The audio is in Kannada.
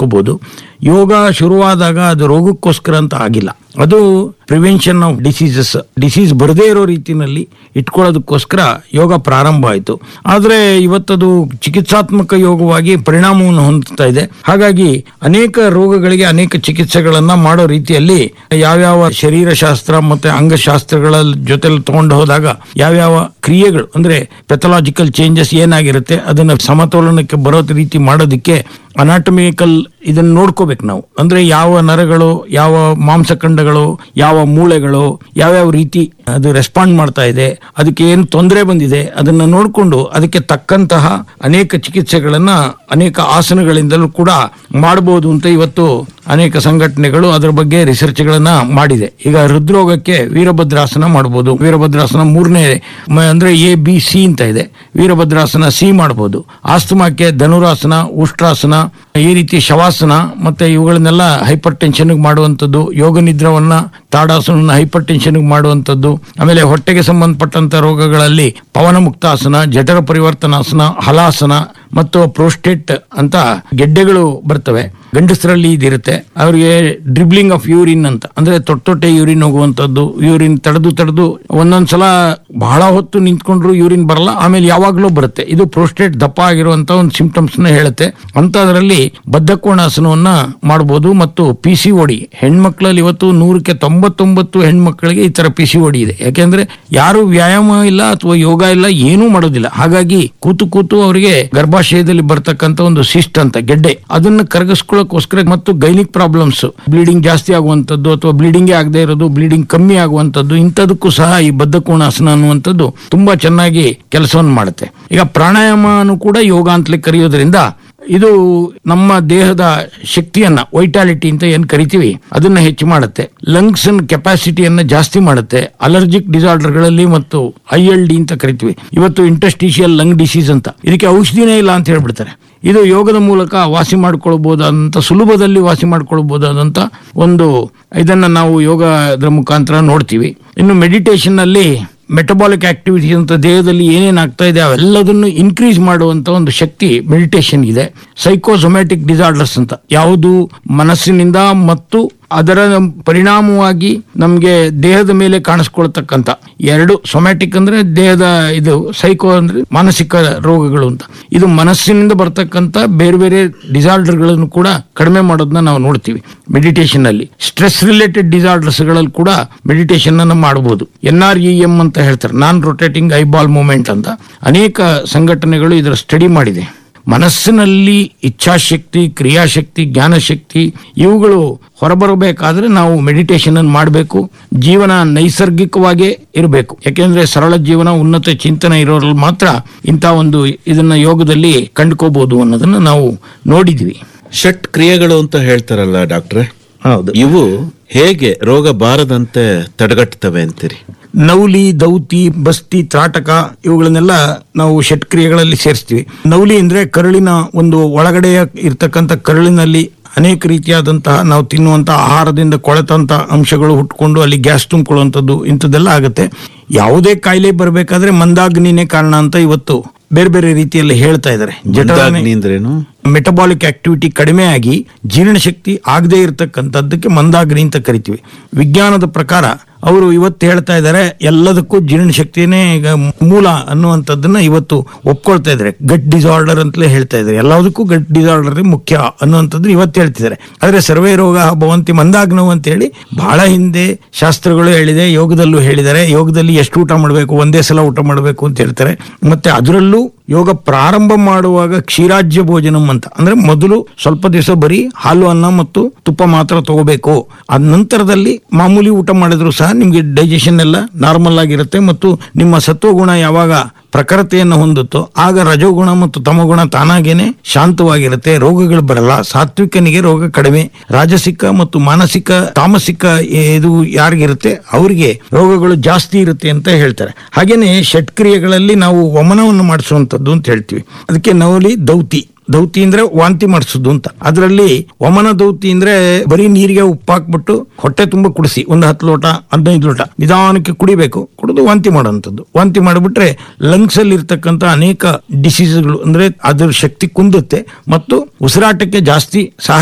ತಪ್ಪಿಸ್ಕೋಬಹುದು ಯೋಗ ಶುರುವಾದಾಗ ಅದು ರೋಗಕ್ಕೋಸ್ಕರ ಅಂತ ಆಗಿಲ್ಲ ಅದು ಪ್ರಿವೆನ್ಷನ್ ಆಫ್ ಡಿಸೀಸಸ್ ಡಿಸೀಸ್ ಬರದೇ ಇರೋ ರೀತಿನಲ್ಲಿ ಇಟ್ಕೊಳ್ಳೋದಕ್ಕೋಸ್ಕರ ಯೋಗ ಪ್ರಾರಂಭ ಆಯಿತು ಆದರೆ ಇವತ್ತದು ಚಿಕಿತ್ಸಾತ್ಮಕ ಯೋಗವಾಗಿ ಪರಿಣಾಮವನ್ನು ಹೊಂದುತ್ತಾ ಇದೆ ಹಾಗಾಗಿ ಅನೇಕ ರೋಗಗಳಿಗೆ ಅನೇಕ ಚಿಕಿತ್ಸೆಗಳನ್ನ ಮಾಡೋ ರೀತಿಯಲ್ಲಿ ಯಾವ್ಯಾವ ಶರೀರಶಾಸ್ತ್ರ ಮತ್ತೆ ಅಂಗಶಾಸ್ತ್ರಗಳ ಜೊತೆಲಿ ತಗೊಂಡು ಹೋದಾಗ ಯಾವ್ಯಾವ ಕ್ರಿಯೆಗಳು ಅಂದ್ರೆ ಪೆಥಲಾಜಿಕಲ್ ಚೇಂಜಸ್ ಏನಾಗಿರುತ್ತೆ ಅದನ್ನ ಸಮತೋಲನಕ್ಕೆ ಬರೋ ರೀತಿ ಮಾಡೋದಕ್ಕೆ ಅನಾಟಮಿಕಲ್ ಇದನ್ನ ನೋಡ್ಕೋಬೇಕು ನಾವು ಅಂದ್ರೆ ಯಾವ ನರಗಳು ಯಾವ ಮಾಂಸಖಂಡಗಳು ಯಾವ ಮೂಳೆಗಳು ಯಾವ್ಯಾವ ರೀತಿ ಅದು ರೆಸ್ಪಾಂಡ್ ಮಾಡ್ತಾ ಇದೆ ಅದಕ್ಕೆ ಏನು ತೊಂದರೆ ಬಂದಿದೆ ಅದನ್ನ ನೋಡಿಕೊಂಡು ಅದಕ್ಕೆ ತಕ್ಕಂತಹ ಅನೇಕ ಚಿಕಿತ್ಸೆಗಳನ್ನ ಅನೇಕ ಆಸನಗಳಿಂದಲೂ ಕೂಡ ಮಾಡಬಹುದು ಅಂತ ಇವತ್ತು ಅನೇಕ ಸಂಘಟನೆಗಳು ಅದರ ಬಗ್ಗೆ ರಿಸರ್ಚ್ಗಳನ್ನ ಮಾಡಿದೆ ಈಗ ಹೃದ್ರೋಗಕ್ಕೆ ವೀರಭದ್ರಾಸನ ಮಾಡಬಹುದು ವೀರಭದ್ರಾಸನ ಮೂರನೇ ಮ- ಅಂದ್ರೆ ಎ ಬಿ ಸಿ ಅಂತ ಇದೆ ವೀರಭದ್ರಾಸನ ಸಿ ಮಾಡಬಹುದು ಆಸ್ತಮಾಕ್ಕೆ ಧನುರಾಸನ ಉಷ್ಟ್ರಾಸನ ಈ ರೀತಿ ಶವಾಸನ ಮತ್ತೆ ಇವುಗಳನ್ನೆಲ್ಲ ಹೈಪರ್ ಟೆನ್ಷನ್ ಮಾಡುವಂಥದ್ದು ಯೋಗ ನಿದ್ರವನ್ನ ತಾಡಾಸನ ಹೈಪರ್ ಟೆನ್ಷನ್ ಮಾಡುವಂಥದ್ದು ಆಮೇಲೆ ಹೊಟ್ಟೆಗೆ ಸಂಬಂಧಪಟ್ಟಂತ ರೋಗಗಳಲ್ಲಿ ಪವನ ಮುಕ್ತಾಸನ ಜಠರ ಪರಿವರ್ತನಾಸನ ಹಲಾಸನ ಮತ್ತು ಪ್ರೋಸ್ಟೇಟ್ ಅಂತ ಗೆಡ್ಡೆಗಳು ಬರ್ತವೆ ಗಂಡಸರಲ್ಲಿ ಇದಿರುತ್ತೆ ಅವರಿಗೆ ಡ್ರಿಬ್ಲಿಂಗ್ ಆಫ್ ಯೂರಿನ್ ಅಂತ ಅಂದ್ರೆ ತೊಟ್ಟ ತೊಟ್ಟೆ ಯೂರಿನ್ ಹೋಗುವಂತದ್ದು ಯೂರಿನ್ ತಡೆದು ತಡೆದು ಒಂದೊಂದ್ಸಲ ಬಹಳ ಹೊತ್ತು ನಿಂತ್ಕೊಂಡ್ರು ಯೂರಿನ್ ಬರಲ್ಲ ಆಮೇಲೆ ಯಾವಾಗಲೂ ಬರುತ್ತೆ ಇದು ಪ್ರೋಸ್ಟೇಟ್ ದಪ್ಪ ಆಗಿರುವಂತ ಒಂದು ಸಿಂಪ್ಟಮ್ಸ್ ನ ಹೇಳುತ್ತೆ ಅಂತದ್ರಲ್ಲಿ ಬದ್ಧಕೋಣಾಸನವನ್ನ ಮಾಡಬಹುದು ಮತ್ತು ಪಿ ಸಿ ಒಡಿ ಹೆಣ್ಮಕ್ಳಲ್ಲಿ ಇವತ್ತು ನೂರಕ್ಕೆ ತೊಂಬತ್ತೊಂಬತ್ತು ಹೆಣ್ಮಕ್ಳಿಗೆ ಈ ತರ ಪಿ ಸಿ ಒಡಿ ಇದೆ ಯಾಕೆಂದ್ರೆ ಯಾರು ವ್ಯಾಯಾಮ ಇಲ್ಲ ಅಥವಾ ಯೋಗ ಇಲ್ಲ ಏನೂ ಮಾಡೋದಿಲ್ಲ ಹಾಗಾಗಿ ಕೂತು ಕೂತು ಅವರಿಗೆ ಗರ್ಭಾಶಯದಲ್ಲಿ ಬರ್ತಕ್ಕಂತ ಒಂದು ಸಿಸ್ಟ್ ಅಂತ ಗೆಡ್ಡೆ ಅದನ್ನ ಕರಗಿಸ್ಕೊಳ್ಳೋಕೋಸ್ಕರ ಮತ್ತು ಗೈನಿಕ್ ಪ್ರಾಬ್ಲಮ್ಸ್ ಬ್ಲೀಡಿಂಗ್ ಜಾಸ್ತಿ ಆಗುವಂತದ್ದು ಅಥವಾ ಬ್ಲೀಡಿಂಗ್ ಆಗದೆ ಇರೋದು ಬ್ಲೀಡಿಂಗ್ ಕಮ್ಮಿ ಆಗುವಂತದ್ದು ಇಂಥದಕ್ಕೂ ಸಹ ಈ ಬದ್ಧಕೋಣಾಸನ ಅನ್ನುವಂಥದ್ದು ತುಂಬಾ ಚೆನ್ನಾಗಿ ಕೆಲಸವನ್ನು ಮಾಡುತ್ತೆ ಈಗ ಪ್ರಾಣಾಯಾಮನು ಕೂಡ ಯೋಗ ಅಂತಲೇ ಕರೆಯೋದ್ರಿಂದ ಇದು ನಮ್ಮ ದೇಹದ ಶಕ್ತಿಯನ್ನ ವೈಟಾಲಿಟಿ ಅಂತ ಏನ್ ಕರಿತೀವಿ ಅದನ್ನ ಹೆಚ್ಚು ಮಾಡುತ್ತೆ ಲಂಗ್ಸ್ ಕೆಪಾಸಿಟಿಯನ್ನ ಜಾಸ್ತಿ ಮಾಡುತ್ತೆ ಅಲರ್ಜಿಕ್ ಡಿಸಾರ್ಡರ್ಗಳಲ್ಲಿ ಮತ್ತು ಐ ಎಲ್ ಡಿ ಅಂತ ಕರಿತೀವಿ ಇವತ್ತು ಇಂಟಸ್ಟಿಷಿಯಲ್ ಲಂಗ್ ಡಿಸೀಸ್ ಅಂತ ಇದಕ್ಕೆ ಔಷಧಿನೇ ಇಲ್ಲ ಅಂತ ಹೇಳ್ಬಿಡ್ತಾರೆ ಇದು ಯೋಗದ ಮೂಲಕ ವಾಸಿ ಮಾಡ್ಕೊಳ್ಬಹುದಾದಂತ ಸುಲಭದಲ್ಲಿ ವಾಸಿ ಮಾಡ್ಕೊಳ್ಬಹುದಾದಂತ ಒಂದು ಇದನ್ನ ನಾವು ಯೋಗದ ಮುಖಾಂತರ ನೋಡ್ತೀವಿ ಇನ್ನು ಮೆಡಿಟೇಷನ್ ನಲ್ಲಿ ಮೆಟಬಾಲಿಕ್ ಆಕ್ಟಿವಿಟಿ ಅಂತ ದೇಹದಲ್ಲಿ ಏನೇನ್ ಆಗ್ತಾ ಇದೆ ಅವೆಲ್ಲದನ್ನು ಇನ್ಕ್ರೀಸ್ ಮಾಡುವಂತ ಒಂದು ಶಕ್ತಿ ಮೆಡಿಟೇಷನ್ ಇದೆ ಸೈಕೋಸೊಮ್ಯಾಟಿಕ್ ಡಿಸಾರ್ಡರ್ಸ್ ಅಂತ ಯಾವುದು ಮನಸ್ಸಿನಿಂದ ಮತ್ತು ಅದರ ಪರಿಣಾಮವಾಗಿ ನಮಗೆ ದೇಹದ ಮೇಲೆ ಕಾಣಿಸ್ಕೊಳ್ತಕ್ಕಂಥ ಎರಡು ಸೊಮ್ಯಾಟಿಕ್ ಅಂದ್ರೆ ದೇಹದ ಇದು ಸೈಕೋ ಅಂದ್ರೆ ಮಾನಸಿಕ ರೋಗಗಳು ಅಂತ ಇದು ಮನಸ್ಸಿನಿಂದ ಬರ್ತಕ್ಕಂಥ ಬೇರೆ ಬೇರೆ ಡಿಸಾರ್ಡರ್ಗಳನ್ನು ಕೂಡ ಕಡಿಮೆ ಮಾಡೋದನ್ನ ನಾವು ನೋಡ್ತೀವಿ ಮೆಡಿಟೇಷನ್ ಅಲ್ಲಿ ಸ್ಟ್ರೆಸ್ ರಿಲೇಟೆಡ್ ಡಿಸಾರ್ಡರ್ಸ್ ಗಳಲ್ಲಿ ಕೂಡ ಮೆಡಿಟೇಷನ್ ಅನ್ನು ಮಾಡಬಹುದು ಎನ್ ಆರ್ ಇ ಎಂ ಅಂತ ಹೇಳ್ತಾರೆ ನಾನ್ ರೊಟೇಟಿಂಗ್ ಐಬಾಲ್ ಮೂಮೆಂಟ್ ಅಂತ ಅನೇಕ ಸಂಘಟನೆಗಳು ಇದರ ಸ್ಟಡಿ ಮಾಡಿದೆ ಮನಸ್ಸಿನಲ್ಲಿ ಇಚ್ಛಾಶಕ್ತಿ ಕ್ರಿಯಾಶಕ್ತಿ ಜ್ಞಾನಶಕ್ತಿ ಇವುಗಳು ಹೊರಬರಬೇಕಾದ್ರೆ ನಾವು ಮೆಡಿಟೇಷನ್ ಅನ್ನು ಮಾಡಬೇಕು ಜೀವನ ನೈಸರ್ಗಿಕವಾಗೇ ಇರಬೇಕು ಯಾಕೆಂದ್ರೆ ಸರಳ ಜೀವನ ಉನ್ನತ ಚಿಂತನೆ ಇರೋರಲ್ಲಿ ಮಾತ್ರ ಇಂಥ ಒಂದು ಇದನ್ನ ಯೋಗದಲ್ಲಿ ಕಂಡುಕೋಬಹುದು ಅನ್ನೋದನ್ನ ನಾವು ನೋಡಿದ್ವಿ ಷಟ್ ಕ್ರಿಯೆಗಳು ಅಂತ ಹೇಳ್ತಾರಲ್ಲ ಡಾಕ್ಟ್ರೆ ಹೌದು ಇವು ಹೇಗೆ ರೋಗ ಬಾರದಂತೆ ತಡೆಗಟ್ಟುತ್ತವೆ ಅಂತೀರಿ ನೌಲಿ ದೌತಿ ಬಸ್ತಿ ತ್ರಾಟಕ ಇವುಗಳನ್ನೆಲ್ಲ ನಾವು ಷಟ್ಕ್ರಿಯೆಗಳಲ್ಲಿ ಸೇರಿಸ್ತೀವಿ ನೌಲಿ ಅಂದ್ರೆ ಕರುಳಿನ ಒಂದು ಒಳಗಡೆಯ ಇರ್ತಕ್ಕಂಥ ಕರುಳಿನಲ್ಲಿ ಅನೇಕ ರೀತಿಯಾದಂತಹ ನಾವು ತಿನ್ನುವಂತ ಆಹಾರದಿಂದ ಕೊಳೆತಂತ ಅಂಶಗಳು ಹುಟ್ಕೊಂಡು ಅಲ್ಲಿ ಗ್ಯಾಸ್ ತುಂಬಿಕೊಳ್ಳುವಂಥದ್ದು ಇಂಥದ್ದೆಲ್ಲ ಆಗುತ್ತೆ ಯಾವುದೇ ಕಾಯಿಲೆ ಬರಬೇಕಾದ್ರೆ ಮಂದಾಗ್ನಿನೇ ಕಾರಣ ಅಂತ ಇವತ್ತು ಬೇರೆ ಬೇರೆ ರೀತಿಯಲ್ಲಿ ಹೇಳ್ತಾ ಇದ್ದಾರೆ ಮಂದಾಗ್ನಿ ಅಂದ್ರೇನು ಮೆಟಬಾಲಿಕ್ ಆಕ್ಟಿವಿಟಿ ಕಡಿಮೆ ಆಗಿ ಜೀರ್ಣಶಕ್ತಿ ಆಗದೆ ಇರತಕ್ಕಂಥದ್ದಕ್ಕೆ ಮಂದಾಗ್ನಿ ಅಂತ ಕರಿತೀವಿ ವಿಜ್ಞಾನದ ಪ್ರಕಾರ ಅವರು ಇವತ್ತು ಹೇಳ್ತಾ ಇದ್ದಾರೆ ಎಲ್ಲದಕ್ಕೂ ಜೀರ್ಣಶಕ್ತಿನೇ ಈಗ ಮೂಲ ಅನ್ನುವಂಥದ್ದನ್ನ ಇವತ್ತು ಒಪ್ಕೊಳ್ತಾ ಇದ್ದಾರೆ ಗಟ್ ಡಿಸಾರ್ಡರ್ ಅಂತಲೇ ಹೇಳ್ತಾ ಇದ್ದಾರೆ ಎಲ್ಲದಕ್ಕೂ ಗಟ್ ಡಿಸಾರ್ಡರ್ ಮುಖ್ಯ ಅನ್ನುವಂಥದ್ದು ಇವತ್ತು ಹೇಳ್ತಿದ್ದಾರೆ ಆದ್ರೆ ಸರ್ವೇ ರೋಗ ಭವಂತಿ ಮಂದಾಗ್ನವು ಅಂತ ಹೇಳಿ ಬಹಳ ಹಿಂದೆ ಶಾಸ್ತ್ರಗಳು ಹೇಳಿದೆ ಯೋಗದಲ್ಲೂ ಹೇಳಿದ್ದಾರೆ ಯೋಗದಲ್ಲಿ ಎಷ್ಟು ಊಟ ಮಾಡಬೇಕು ಒಂದೇ ಸಲ ಊಟ ಮಾಡಬೇಕು ಅಂತ ಹೇಳ್ತಾರೆ ಮತ್ತೆ ಅದರಲ್ಲೂ ಯೋಗ ಪ್ರಾರಂಭ ಮಾಡುವಾಗ ಕ್ಷೀರಾಜ್ಯ ಭೋಜನಂ ಅಂತ ಅಂದ್ರೆ ಮೊದಲು ಸ್ವಲ್ಪ ದಿವಸ ಬರೀ ಹಾಲು ಅನ್ನ ಮತ್ತು ತುಪ್ಪ ಮಾತ್ರ ತಗೋಬೇಕು ಅದ ನಂತರದಲ್ಲಿ ಮಾಮೂಲಿ ಊಟ ಮಾಡಿದ್ರು ಸಹ ನಿಮ್ಗೆ ಡೈಜೆಷನ್ ಎಲ್ಲ ನಾರ್ಮಲ್ ಆಗಿರುತ್ತೆ ಮತ್ತು ನಿಮ್ಮ ಸತ್ವಗುಣ ಯಾವಾಗ ಪ್ರಖರತೆಯನ್ನು ಹೊಂದುತ್ತೋ ಆಗ ರಜೋಗುಣ ಮತ್ತು ತಮಗುಣ ತಾನಾಗೇನೆ ಶಾಂತವಾಗಿರುತ್ತೆ ರೋಗಗಳು ಬರಲ್ಲ ಸಾತ್ವಿಕನಿಗೆ ರೋಗ ಕಡಿಮೆ ರಾಜಸಿಕ ಮತ್ತು ಮಾನಸಿಕ ತಾಮಸಿಕ ಇದು ಯಾರಿಗಿರುತ್ತೆ ಅವರಿಗೆ ರೋಗಗಳು ಜಾಸ್ತಿ ಇರುತ್ತೆ ಅಂತ ಹೇಳ್ತಾರೆ ಹಾಗೇನೆ ಷಟ್ಕ್ರಿಯೆಗಳಲ್ಲಿ ನಾವು ವಮನವನ್ನು ಮಾಡಿಸುವಂತದ್ದು ಅಂತ ಹೇಳ್ತೀವಿ ಅದಕ್ಕೆ ನವಲಿ ದೌತಿ ದೌತಿ ಅಂದ್ರೆ ವಾಂತಿ ಮಾಡಿಸೋದು ಅಂತ ಅದರಲ್ಲಿ ವಮನ ದೌತಿ ಅಂದ್ರೆ ಬರೀ ನೀರಿಗೆ ಉಪ್ಪು ಹಾಕ್ಬಿಟ್ಟು ಹೊಟ್ಟೆ ತುಂಬ ಕುಡಿಸಿ ಒಂದು ಹತ್ತು ಲೋಟ ಹದಿನೈದು ಲೋಟ ನಿಧಾನಕ್ಕೆ ಕುಡಿಬೇಕು ಕುಡಿದು ವಾಂತಿ ಮಾಡುವಂಥದ್ದು ವಾಂತಿ ಮಾಡಿಬಿಟ್ರೆ ಲಂಗ್ಸ್ ಅಲ್ಲಿ ಇರ್ತಕ್ಕಂಥ ಅನೇಕ ಡಿಸೀಸ್ಗಳು ಅಂದ್ರೆ ಅದ್ರ ಶಕ್ತಿ ಕುಂದುತ್ತೆ ಮತ್ತು ಉಸಿರಾಟಕ್ಕೆ ಜಾಸ್ತಿ ಸಹಾಯ